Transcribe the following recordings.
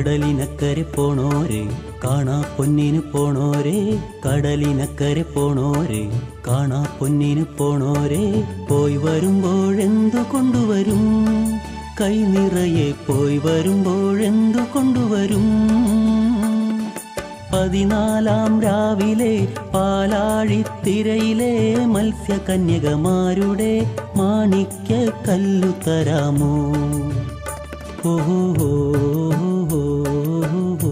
കടലിനക്കരെ പോണോരെ കാണാ പൊന്നിന് പോണോരെ കടലിനക്കരെ പോണോരെ കാണാ പൊന്നിന് പോണോരെ പോയി വരുമ്പോഴെന്തു കൊണ്ടുവരും കൈ നിറയെ പോയി വരുമ്പോഴെന്തു കൊണ്ടുവരും പതിനാലാം രാവിലെ പാലാഴിത്തിരയിലെ മത്സ്യകന്യകമാരുടെ മാണിക്യ കല്ലു തരാമോ ഓ ഹോ ഹോ ഹോ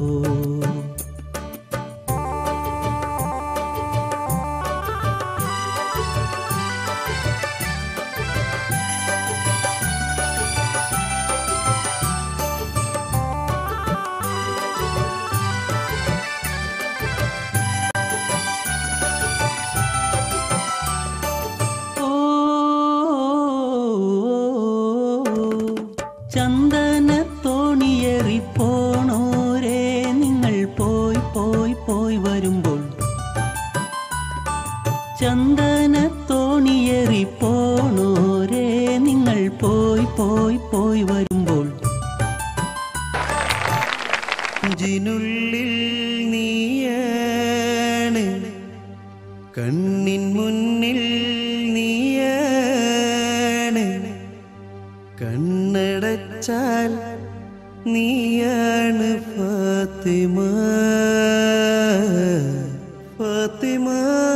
ഓ ചന്ദന തോണിയേറി പോണോരേ നിങ്ങൾ പോയി പോയി പോയി വരുമ്പോൾ ചന്ദന തോണിയേറി പോണോരേ നിങ്ങൾ പോയി പോയി പോയി വരുമ്പോൾ നെഞ്ചിനുള്ളിൽ നീയാണ് കണ്ണിൻ മുന്നിൽ നീയാണ് കണ്ണടച്ചാൽ നീയാണ് ഫാത്തിമ ഫാത്തിമ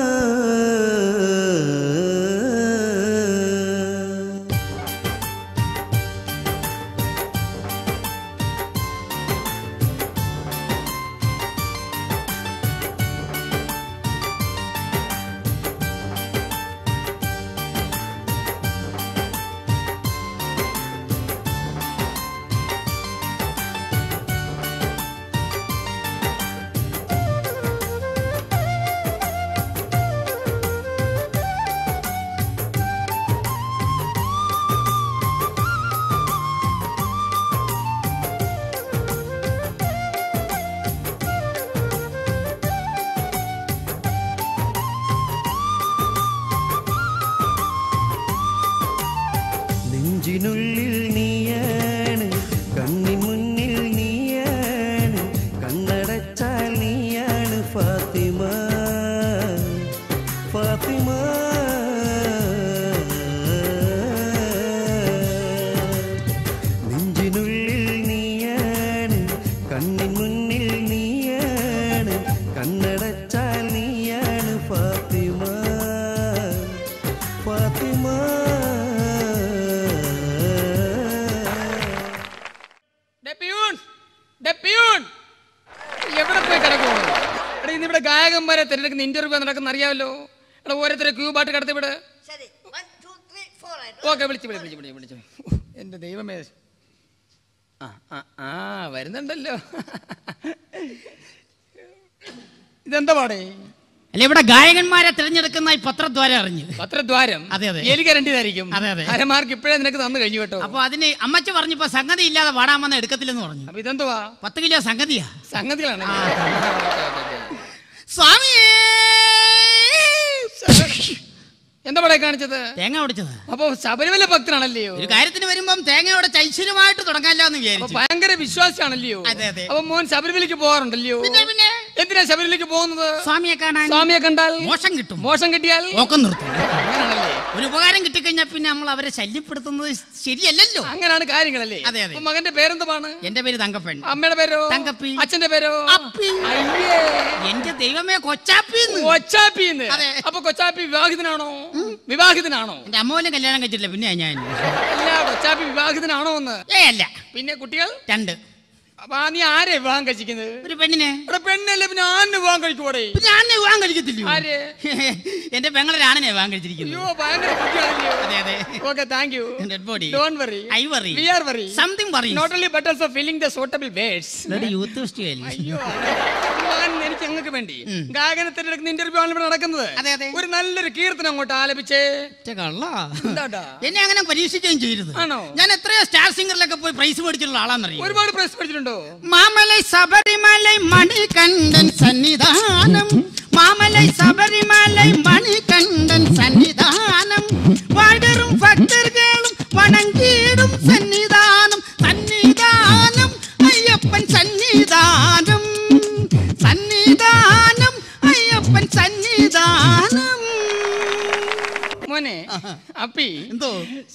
നെഞ്ചിനുള്ളിൽ നീയാണ് കണ്ണിൻ മുന്നിൽ നീയാണ് കണ്ണടച്ചാൽ നീയാണ് ഫാത്തിമ ഫാത്തിമ നെഞ്ചിനുള്ളിൽ നീയാണ് കണ്ണിൻ മുന്നിൽ നീയാണ് കണ്ണടച്ചാൽ നീയാണ് ഫാത്തിമ ഫാത്തിമ ഡേ പിയൂൺ, ഡേ പിയൂൺ, എവിടെ പോയി കിടക്കുവോ എടാ ഇന്ന് ഇവിടെ ഗായകന്മാരെ തിരഞ്ഞെടുക്കുന്ന ഇന്റർവ്യൂ നടക്കുന്ന അറിയാമല്ലോ എടാ ഓരോരുത്തരെ ക്യൂ പാട്ട് കടത്തി വിട് ശരി വൺ ടു ത്രീ ഫോർ ആയിട്ട് ഓക്കെ വിളിച്ചു വിളി വിളിച്ചു വിളി വിളിച്ചു എന്റെ ദൈവമേ ആ ആ ആ വരുന്നുണ്ടല്ലോ ഇതെന്താ പാടേ അല്ല ഇവിടെ ഗായകന്മാരെ തിരഞ്ഞെടുക്കുന്ന ഈ പത്രദ്വാരം അറിഞ്ഞു പത്രദ്വാരം അതെ, അതെ. എനിക്ക് രണ്ടിതായിരിക്കും അതെ, അതെ. അരമാർക്ക് ഇപ്പോഴേ നിനക്ക് തന്നു കഴിഞ്ഞു കേട്ടോ അപ്പൊ അതിന് അമ്മച്ച പറഞ്ഞപ്പോ സംഗതി ഇല്ലാതെ പാടാമെന്ന് എടുക്കത്തില്ലെന്ന് പറഞ്ഞു അപ്പൊ ഇതെന്തുവാ പത്ത് കിലോ സംഗതിയാ സംഗതികളാണ് സ്വാമിയേ എന്താ പടേ കാണിച്ചത് തേങ്ങ ഒടിച്ചത് അപ്പൊ ശബരിമല ഭക്തനാണല്ലയോ ഒരു കാര്യത്തിന് വരുമ്പം തേങ്ങയോടെ ചൈശ്വര്യമായിട്ട് തുടങ്ങാല്ലോ എന്ന് അപ്പൊ വിചാരിച്ചു ഭയങ്കര വിശ്വാസിയാണല്ലയോ അതെ, അതെ. അപ്പൊ മോൻ ശബരിമലയ്ക്ക് പോകാറുണ്ടല്ലോ പിന്നെ, പിന്നെ. എന്തിനാ ശബരിമലയ്ക്ക് പോകുന്നത് സ്വാമിയെ കാണാൻ സ്വാമിയെ കണ്ടാൽ മോശം കിട്ടും മോശം കിട്ടിയാൽ ഓക്കം നിർത്തും അങ്ങനാണല്ലേ ഒരു ഉപകാരം കിട്ടിക്കഴിഞ്ഞാൽ പിന്നെ നമ്മൾ അവരെ ശല്യപ്പെടുത്തുന്നത് ശരിയല്ലല്ലോ അങ്ങനാണ് കാര്യങ്ങളല്ലേ അതെ, അതെ. അപ്പൊ മകന്റെ പേരെന്തുമാണ് എന്റെ പേര് തങ്കപ്പൻ അമ്മയുടെ പേരോ തങ്കപ്പി. അച്ഛന്റെ പേരോ അപ്പി. അയ്യേ എന്റെ ദൈവമേ കൊച്ചാപ്പിന്ന് കൊച്ചാപ്പിന്ന് അതെ. അപ്പൊ കൊച്ചാപ്പി വിവാഹിതനാണോ വിവാഹിതനാണോ എന്റെ അമ്മ പോലും കല്യാണം കഴിച്ചിട്ടില്ല പിന്നെ ഞാൻ അല്ല കൊച്ചാപ്പി വിവാഹിതനാണോ എന്ന് ഏ അല്ല പിന്നെ കുട്ടികൾ രണ്ട് അപ്പൊ ആ നീ ആരെ വിവാഹം കഴിച്ചിരിക്കുന്നത് ഒരു പെണ്ണിനെ ഇവിടെ പെണ്ണല്ലേ പിന്നെ ആണിന് വിവാഹം കഴിക്കൂടെ പിന്നെ ആണിനെ വിവാഹം കഴിക്കത്തില്ലയോ ആര് എന്റെ പെങ്ങളെ ആണിനെ വിവാഹം കഴിച്ചിരിക്കുന്നു അയ്യോ ഭയങ്കര കുട്ടിയാണല്ലോ അതെ അതെ okay thank you Dead body. Don't worry I worry. We are worry something പറയും not only but also feeling the suitable words youth festival അയ്യോ ഞാൻ എനിക്ക് ഞങ്ങൾക്ക് വേണ്ടി ഗായകനെ തിരഞ്ഞെടുക്കുന്ന ഇന്റർവ്യൂ ആണ് ഇവിടെ നടക്കുന്നത് അതെ, അതെ. ഒരു നല്ലൊരു കീർത്തനം അങ്ങോട്ട് ആലപിച്ചേ കള്ള എന്താടാ എന്നെ അങ്ങനെ പരീക്ഷിക്കുകയും ചെയ്യരുത് ആണോ? ഞാൻ എത്രയോ സ്റ്റാർ സിംഗറിലൊക്കെ പോയി പ്രൈസ് മേടിച്ചിട്ടുള്ള ആളാന്നറിയോ ഒരുപാട് പ്രൈസ് പഠിച്ചിട്ടുണ്ടോ മാമലൈ ശബരിമലൈ മണികണ്ഠൻ സന്നിധാനം മാമലൈ ശബരിമലൈ മണികണ്ഠൻ സന്നിധാനം വടറും ഭക്തர்களுം വണങ്ങിടും സന്നിധാനം സന്നിധാനം അയ്യപ്പൻ സന്നിധാനം അപ്പി എന്തോ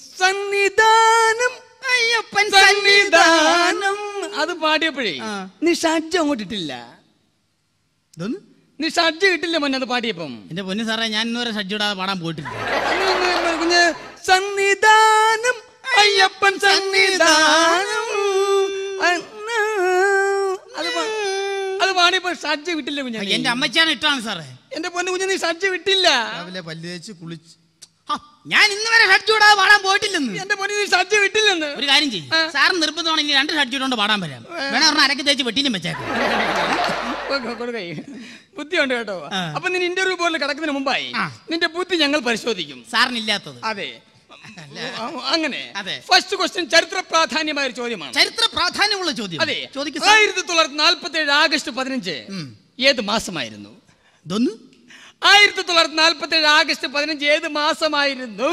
സന്നിധാനം അയ്യപ്പൻ സന്നിധാനം അത് പാടിയപ്പോഴേ ആ. നീ ഷഡ്ജ് അങ്ങോട്ട് ഇട്ടില്ല ഇതൊന്ന് നീ ഷഡ്ജ് ഇട്ടില്ല മോനെ അത് പാടിയപ്പം എന്റെ പൊന്നു സാറേ ഞാൻ ഇന്നുവരെ ഷഡ്ജിടാതെ പാടാൻ പോയിട്ടില്ല ഒന്ന് ഒന്ന് ഒന്ന് കുഞ്ഞ് സന്നിധാനം അയ്യപ്പൻ സന്നിധാനം അന്ന് അത് പാ- അത് പാടിയപ്പോ ഷഡ്ജ് വിട്ടില്ല കുഞ്ഞ് നീ. എന്റെ അമ്മച്ചാണ് ഇട്ടാണ് സാറേ എന്റെ പൊന്നു കുഞ്ഞ് നീ ഷഡ്ജ് വിട്ടില്ല രാവിലെ പല്ല് തേച്ച് കുളിച്ച് ഹ, ഞാൻ ഇന്ന് വരെ ഷഡ്ജ് ഇടാതെ പാടാൻ പോയിട്ടില്ലെന്ന് എന്റെ പൊന്നു നീ ഷഡ്ജ് വിട്ടില്ലെന്ന് ഒരു കാര്യം ചെയ്യും ആ. സാറ് നിർബന്ധമാണെങ്കിൽ രണ്ട് ഷഡ്ജ് ഇട്ടുകൊണ്ട് പാടാൻ വരാം വേണേ പറഞ്ഞാൽ അരക്ക് തേച്ച് വെട്ടിയിലും വെച്ചേക്കാം കൊടുക്ക- കൊടുക്കൈ ബുദ്ധിയുണ്ട് കേട്ടോ ആ. അപ്പൊ നിന്റെ ഇന്റർവ്യൂ പോലെ കിടക്കുന്നതിന് മുമ്പായി ആ. നിന്റെ ബുദ്ധി ഞങ്ങൾ പരിശോധിക്കും സാറിനില്ലാത്തത് അതെ അങ്ങനെ അതെ. ഫസ്റ്റ് ക്വസ്റ്റ്യൻ ചരിത്ര പ്രാധാന്യമായ ഒരു ചോദ്യമാണ് ചരിത്ര പ്രാധാന്യമുള്ള ചോദ്യം അതെ ചോദിക്കൂ സാർ. ആയിരത്തി തൊള്ളായിരത്തി നാൽപ്പത്തി ഏഴ് ആഗസ്റ്റ് പതിനഞ്ച് ഉം. ഏത് മാസമായിരുന്നു ഇതൊന്ന് ആയിരത്തി തൊള്ളായിരത്തി നാൽപ്പത്തി ഏഴ് ആഗസ്റ്റ് പതിനഞ്ച് ഏത് മാസമായിരുന്നു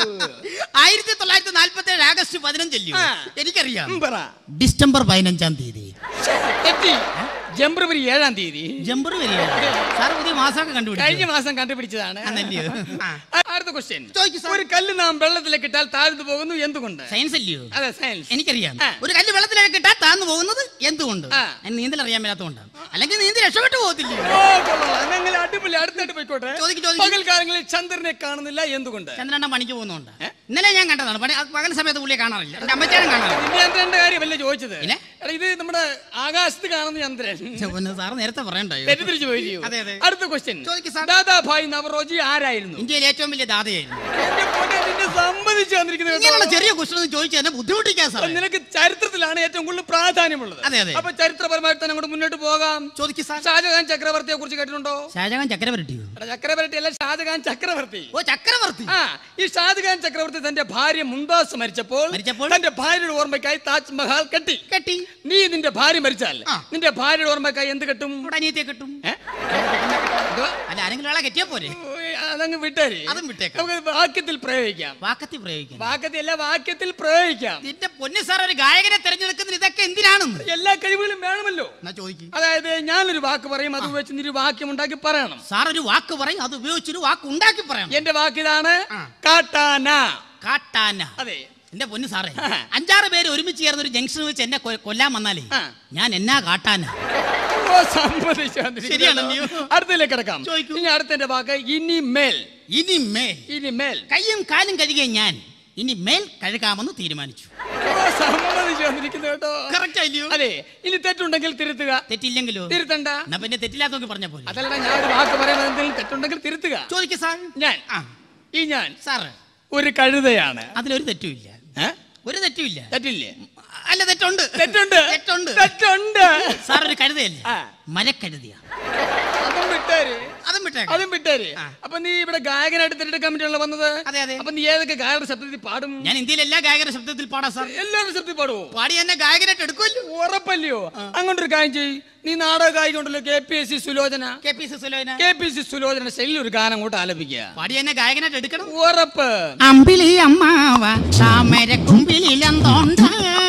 ആയിരത്തി തൊള്ളായിരത്തി നാൽപ്പത്തി ഏഴ് ആഗസ്റ്റ് പതിനഞ്ചല്ലോ ആ. എനിക്കറിയാം ഉം, പറ ഡിസംബർ പതിനഞ്ചാം തീയതി തെറ്റി ജംബ്രവരി ഏഴാം തീയതി ജമ്പർ വരികയാണ് സാർ പുതിയ മാസമൊക്കെ കഴിഞ്ഞ കണ്ടുപിടിച്ചു മാസം കണ്ടുപിടിച്ചതാണ് ആണല്ലയോ? ആ. അടുത്ത ക്വസ്റ്റ്യൻ ചോദിക്കൂ സാർ. ഒരു കല്ല് നാം വെള്ളത്തിലേക്ക് ഇട്ടാൽ താഴ്ന്നു പോകുന്നു എന്തുകൊണ്ട് സയൻസ് അല്ലയോ അതെ സയൻസ് എനിക്കറിയാം ആ. ഒരു കല്ല് വെള്ളത്തിലേക്ക് ഇട്ടാൽ താന്നു പോകുന്നത് എന്തുകൊണ്ട് ആ. അതിന് നീന്തൽ അറിയാൻ മേലാത്തതുകൊണ്ടാണ് അല്ലെങ്കിൽ നീന്തി രക്ഷപ്പെട്ടു പോകത്തില്ലയോ ഓ, കൊള്ളാം. അതെങ്ങനെ അടിപൊളി അടുത്തായിട്ട് പോയിക്കോട്ടെ ചോദിക്ക്, ചോദിക്ക്. പകൽ കാലങ്ങളിൽ ചന്ദ്രനെ കാണുന്നില്ല എന്തുകൊണ്ട് ചന്ദ്രണ്ണ പണിക്ക് പോകുന്നുണ്ട് ഏ? ഇന്നലെ ഞാൻ കണ്ടതാണ് പണി അത് പകൽ സമയത്ത് പുള്ളിയെ കാണാറില്ല എന്റെ അമ്മച്ചാനും കാണാറില്ല നിന്റെ ചന്ദ്രന്റെ കാര്യമല്ലേ ചോദിച്ചത് പിന്നെ? എടാ, ഇത് നമ്മുടെ ആകാശത്ത് കാണുന്ന ചന്ദ്രൻ ഛെ, പൊന്ന് സാറ് നേരത്തെ പറയണ്ടായോ തെറ്റിദ്ധരിച്ചു പോയി ചെയ്യൂ. അതെ, അതെ. അടുത്ത ക്വസ്റ്റ്യൻ ചോദിക്ക് സാർ. ദാദാഭായ് നവറോജി ആരായിരുന്നു ഇന്ത്യയിലെ ഏറ്റവും വലിയ ദാതയായിരുന്നു എന്റെ പൊന്നെ, നിന്നെ സമ്മതിച്ചു തന്നിരിക്കുന്നത് കേട്ടോ. ഇങ്ങനെയുള്ള ചെറിയ ക്വസ്റ്റൻ ചോദിച്ചാൽ എന്നെ ബുദ്ധിമുട്ടിക്കാൻ അപ്പൊ സാറേ നിനക്ക് ചരിത്രത്തിലാണ് ഏറ്റവും കൂടുതൽ പ്രാധാന്യമുള്ളത് അതെ, അതെ. അപ്പൊ ചരിത്രപരമായിട്ട് തന്നെ അങ്ങോട്ട് മുന്നോട്ട് പോകാം ചോദിക്കു സാർ ഷാജഹാൻ ചക്രവർത്തിയെ കുറിച്ച് കേട്ടിട്ടുണ്ടോ ഷാജഹാൻ ചക്രവർത്തിയോ എടാ, ചക്രവർത്തി അല്ല ഷാജഹാൻ ചക്രവർത്തി ഓ ചക്രവർത്തി ആ ഈ ഷാജഹാൻ ചക്രവർത്തി തന്റെ ഭാര്യ മുംതാസ് മരിച്ചപ്പോൾ മരിച്ചപ്പോൾ? തന്റെ ഭാര്യയുടെ ഓർമ്മയ്ക്കായി താജ്മഹൽ കെട്ടി കെട്ടി നീ നിന്റെ ഭാര്യ മരിച്ചാൽ ആ. നിന്റെ ഭാര്യയുടെ ഓർമ്മയ്ക്കായി എന്ത് കെട്ടും ഇവിടെ അനിയത്തിയെ കിട്ടും ഏ? എന്തുവാ? അല്ല ആരെങ്കിലും ആളെ കെട്ടിയാ പോരെ ഓ, അതങ്ങ് വിട്ടേര് അതും വിട്ടേക്കാം. നമുക്ക് വാക്യത്തിൽ പ്രയോഗിക്കാം വാക്കത്തി പ്രയോഗിക്കാൻ വാക്യത്തിൽ അല്ല വാക്യത്തിൽ പ്രയോഗിക്കാം നിന്റെ പൊന്നു സാർ ഒരു ഗായകനെ തിരഞ്ഞെടുക്കുന്നതിന് ഇതൊക്കെ എന്തിനാണെന്ന് എല്ലാ കഴിവുകളും വേണമല്ലോ എന്നാ ചോദിക്കും അതായത് ഞാനൊരു വാക്ക് പറയും അത് വെച്ച് നീ ഒരു വാക്യം ഉണ്ടാക്കി പറയണം സാർ ഒരു വാക്ക് പറയും അത് ഉപയോഗിച്ചൊരു വാക്ക് ഉണ്ടാക്കി പറയണം എന്റെ വാക്കിതാണ് ആ. കാട്ടാന കാട്ടാന അതെ എന്റെ പൊന്നു സാറേ ആ. അഞ്ചാറ് പേര് ഒരുമിച്ച് ചേർന്ന് ഒരു ജംഗ്ഷനിൽ വെച്ച് എന്നെ കൊ- കൊല്ലാൻ വന്നാലേ ആ. ഞാൻ എന്നാ കാട്ടാന ഓ, സമ്മതിച്ചു വന്നിരിക്കുന്നു. ശരിയാണല്ലയോ? അടുത്തതിലേക്ക് കിടക്കാം ചോദിക്കൂ. ഇനി അടുത്തതിന്റെ വാക്ക് ഇനിമേൽ ഇനി മേൽ ഇനിമേൽ കയ്യും കാലും കഴുകിയ ഞാൻ ഇനി മേൽ കഴുകാമെന്ന് തീരുമാനിച്ചു ഓ, സമ്മതിച്ചു വന്നിരിക്കുന്നു കേട്ടോ കറക്റ്റ് അല്ലയോ അതെ ഇനി തെറ്റുണ്ടെങ്കിൽ തിരുത്തുക തെറ്റില്ലെങ്കിലോ തിരുത്തണ്ട എന്നാ പിന്നെ തെറ്റില്ലാത്ത നോക്കി പറഞ്ഞ പോലെ അതല്ലടാ ഞാൻ ഒരു വാക്ക് പറയുന്നത് എന്തെങ്കിലും തെറ്റുണ്ടെങ്കിൽ തിരുത്തുക ചോദിക്ക സാർ ഞാൻ ആ ഈ ഞാൻ സാറ് ഒരു കഴുതയാണ് അതിലൊരു തെറ്റുമില്ല ഏ? ഒരു തെറ്റുമില്ല തെറ്റില്ലേ അല്ല തെറ്റുണ്ട് തെറ്റുണ്ട് തെറ്റുണ്ട് തെറ്റുണ്ട് സാർ ഒരു കഴുതയല്ലേ ആ. മരക്കഴുതിയ അതും വിട്ടേര് അതും വിട്ടേക്കാം അതും വിട്ടേര് ആ. അപ്പൊ നീ ഇവിടെ ഗായകനായിട്ട് തിരഞ്ഞെടുക്കാൻ വേണ്ടിയുള്ള വന്നത് അതെ, അതെ. അപ്പൊ നീ ഏതൊക്കെ ഗായകരുടെ ശബ്ദത്തിൽ പാടും ഞാൻ ഇന്ത്യയിലെ എല്ലാ ഗായകരുടെ ശബ്ദത്തിൽ പാടാം സാർ എല്ലാവരുടെ ശബ്ദത്തിൽ പാടുവോ പാടി എന്നെ ഗായകനായിട്ട് എടുക്കുമല്ലോ ഉറപ്പല്ലയോ അങ്ങോട്ടൊരു കാര്യം ചെയ്യ് നീ നാടക ഗായിക ഉണ്ടല്ലോ K P S C Sulochana K P Sulona K P C Sulochana ശൈലിൽ ഒരു ഗാനം അങ്ങോട്ട് ആലപിക്കുക പാടി എന്നെ ഗായകനായിട്ട് എടുക്കണം ഉറപ്പ് അമ്പിളി അമ്മാവ താമര കുമ്പിളിലെന്തോണ്ട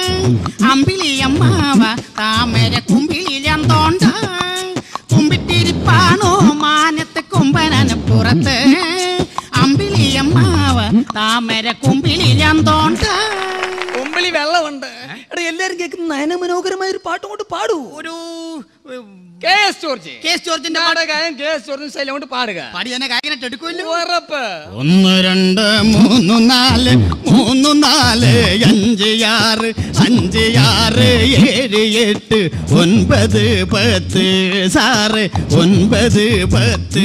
അമ്പിളി അമ്മാവ താമര കുമ്പിളിലെന്തോണ്ട കുമ്പിട്ടിരിപ്പാണോ മാനത്ത് കുമ്പനന് പുറത്ത് അമ്പിളി അമ്മാവ താമര കുമ്പിളിലെന്തോണ്ട കൊമ്പിളി വെള്ളമുണ്ട് എടാ എല്ലാരും കേൾക്കുന്ന നയനമനോഹരമായ ഒരു പാട്ടും കൊണ്ട് പാടൂ ഒരു K S George K S ജോർജിന്റെ പാട്ട് നാടകായൻ കെ എസ് ജോർജ് ശൈലം കൊണ്ട് പാടുക പാടി എന്നെ ഗായകനായിട്ട് എടുക്കുമല്ലോ ഉറപ്പ് ഒന്ന് രണ്ട് മൂന്ന് നാല് മൂന്ന് നാല് അഞ്ച് ആറ് അഞ്ച് ആറ് ഏഴ് എട്ട് ഒൻപത് പത്ത് സാറ് ഒൻപത് പത്ത്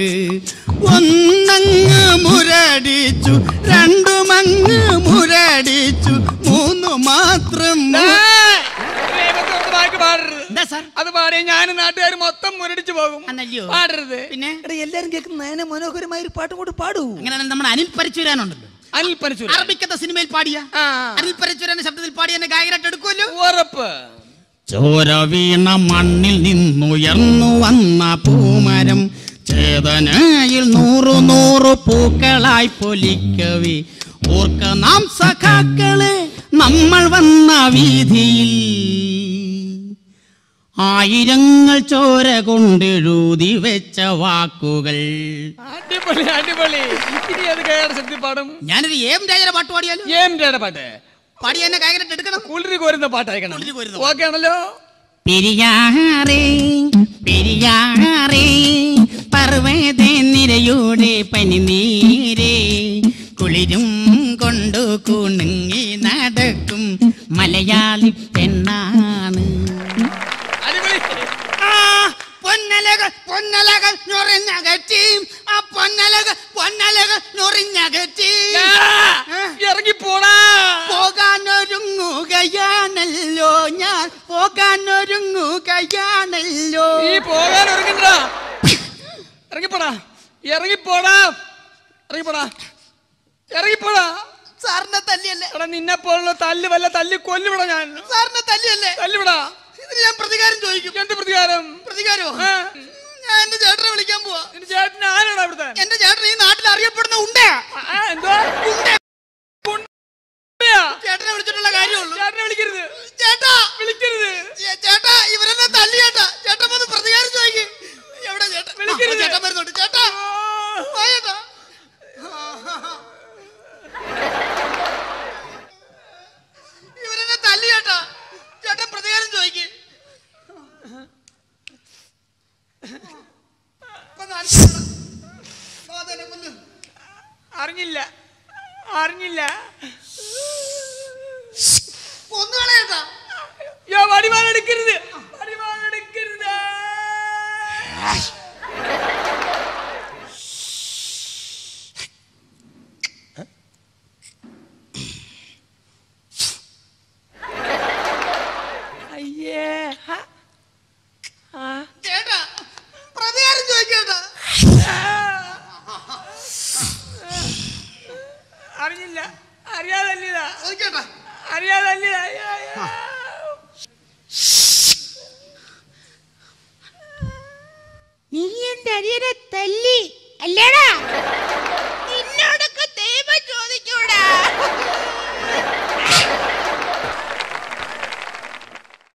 ഒന്നങ്ങ് മുരടിച്ചു രണ്ടുമങ്ങ് മുരടിച്ചു മൂന്ന് മാത്രം മു- ഏയ്! ദൈവത്തോട് വാക്ക് പാടരുത് എന്താ സാർ അത് പാടിയ ഞാൻ നാട്ടുകാർ മൊത്തം മുരടിച്ചു പോകും അന്നല്ലയോ പാടരുത് പിന്നെ എടാ എല്ലാരും കേൾക്കുന്ന നയന മനോഹരമായ ഒരു പാട്ടും കൊണ്ട് പാടൂ അങ്ങനെയാണെങ്കിൽ നമ്മുടെ അനിൽ പരിച്ചുവരാനുണ്ടല്ലോ അനിൽ പനച്ചൂർ അറബിക്കത്തെ സിനിമയിൽ പാടിയ ആ അനിൽ പരിച്ചുവരാന്റെ ശബ്ദത്തിൽ പാടിയ എന്നെ ഗായകനായിട്ട് എടുക്കുമല്ലോ ഉറപ്പ് ചോര വീണ മണ്ണിൽ നിന്നുയർന്നു വന്ന പൂമരം ചേതനയിൽ നൂറു നൂറു പൂക്കളായി പൊലിക്കവി ഓർക്ക നാം സഖാക്കളെ നമ്മൾ വന്ന വീതിയിൽ ആയിരങ്ങൾ ചോര കൊണ്ടെഴുതി വെച്ച വാക്കുകൾ അടിപൊളി അടിപൊളി ഇനി അത് കയറി ശക്തി പാടും ഞാനൊരു ഏം രാജയുടെ പാട്ട് പാടിയാലോ ഏം പാട്ട് പാടി എന്നെ കായകരട്ട് എടുക്കണം കുളിരി കോരുന്ന പാട്ടയക്കണം കുളിരി കോരുന്ന ഓക്കെ ആണല്ലോ പെരിയാറേ പെരിയാറേ പർവ്വത നിരയുടെ പനിനീരേ കുളിരും കൊണ്ടു കുണുങ്ങി നടക്കും മലയാളി പെണ്ണാണ് അടിപൊളി പൊന്നലകൾ പൊന്നലകൾ ഞൊറിഞ്ഞകറ്റി ആ പൊന്നലകൾ പൊന്നലകൾ ഞൊറിഞ്ഞകറ്റി ആ, ഇറങ്ങിപ്പോടാ പോകാനൊരുങ്ങുകയാണല്ലോ ഞാൻ പോകാനൊരുങ്ങുകയാണല്ലോ ഈ പോകാൻ ഇറങ്ങണ്ട ഇറങ്ങിപ്പോടാ ഇറങ്ങിപ്പോടാ ഇറങ്ങിപ്പോടാ ഇറങ്ങിപ്പോടാ സാറിനെ തല്ലിയല്ലേ എടാ നിന്നെ പോലുള്ള തല്ല് വല്ല തല്ലി കൊല്ലുവിടാ ഞാൻ സാറിനെ തല്ലിയല്ലേ തല്ലുവിടാ ഇതിന് ഞാൻ പ്രതികാരം ചോദിക്കും എന്ത് പ്രതികാരം പ്രതികാരമോ ആ, ഞാൻ എന്റെ ചേട്ടനെ വിളിക്കാൻ പോവാ നിന്റെ ചേട്ടൻ ആരാണ് അവിടുത്തെ എന്റെ ചേട്ടൻ ഈ നാട്ടിൽ അറിയപ്പെടുന്ന ഉണ്ടേ ആ, ആ, എന്തുവാ ഉണ്ടയാ? ചേട്ടനെ വിളിച്ചിട്ടുള്ള കാര്യമുള്ളൂ ചേട്ടനെ വിളിക്കരുത് ചേട്ടാ വിളിക്കരുത് ചേ- ചേട്ടാ ഇവരെന്നെ തല്ലി ചേട്ടാ ചേട്ടൻ വന്ന് പ്രതികാരം ചോദിക്കും എവിടെ ചേട്ടൻ വിളിക്കരുത്. ആ, ചേട്ടൻ വരുന്നുണ്ട് ചേട്ടാ ആ, വാ ചേട്ടാ ഇവരെന്നെ തല്ലി ചേട്ടാ ചേട്ടൻ പ്രതികാരം ചോദിക്കും അറിഞ്ഞില്ല അറിഞ്ഞില്ല ഒന്നുകളേട്ടാ യോ വടിവാൾ എടുക്കരുത് വടിവാൾ എടുക്കരുത് അയ്യേ ഹ. ആ. ചേട്ടാ പ്രതികാരം ചോദിക്കേട്ടാ അറിഞ്ഞില്ല അറിയാതല്ലിതാ ചോദിക്കേട്ടാ അറിയാതല്ലിതാ അയ്യോ, അയ്യോ. നീ എന്റെ അരിയനെ തല്ലി അല്ലേടാ